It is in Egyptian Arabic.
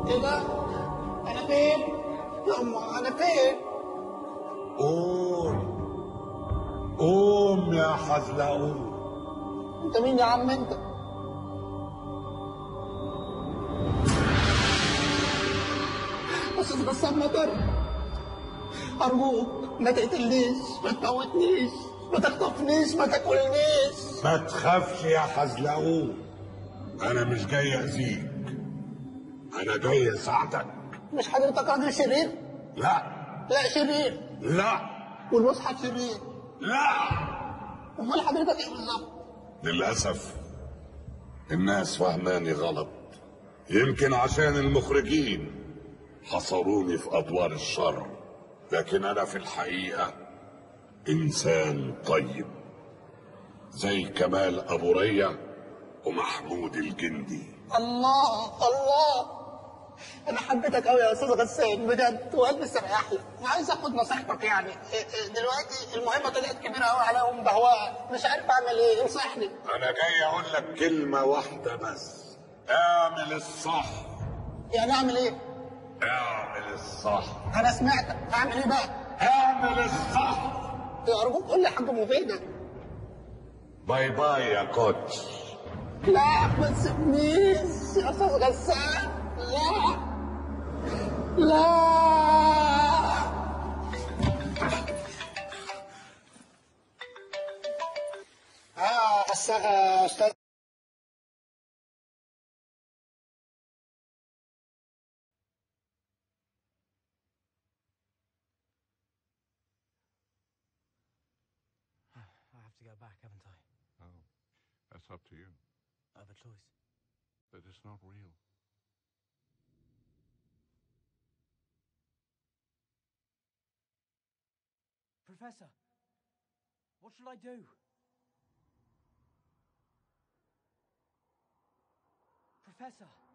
ايه ده؟ انا فين؟ يما انا فين؟ قوم قوم يا حزلقوم انت مين يا عم انت؟ استاذ غسان مطر ارجوك ما تقتلنيش ما تموتنيش ما تخطفنيش ما تاكلنيش ما تخافش يا حزلقوم انا مش جاي اذيك انا جاي اساعدك مش حضرتك راجل شرير؟ لا لا شرير لا والمصحف شرير لا امال حضرتك ايه بالظبط؟ للاسف الناس فهماني غلط يمكن عشان المخرجين حصروني في ادوار الشر لكن انا في الحقيقه انسان طيب زي كمال ابو ريا ومحمود الجندي الله الله انا حبيتك قوي يا استاذ غسان بجد وقلبي استريح لك وعايز اخد نصيحتك يعني إيه إيه دلوقتي المهمه طلعت كبيره قوي على ام بهواء مش عارف اعمل ايه انصحني انا جاي اقول لك كلمه واحده بس اعمل الصح يعني اعمل ايه اعمل الصح انا سمعتك اعمل ايه بقى اعمل الصح يا ارجوك قول لي حاجه مفيده باي باي يا كوتش لا ما تسيبنيش يا استاذ غسان لا لا اه أستاذ- استاذ I have to go back, haven't I? Oh, that's up to you. I have a choice. But it's not real. Professor, what shall I do? Professor.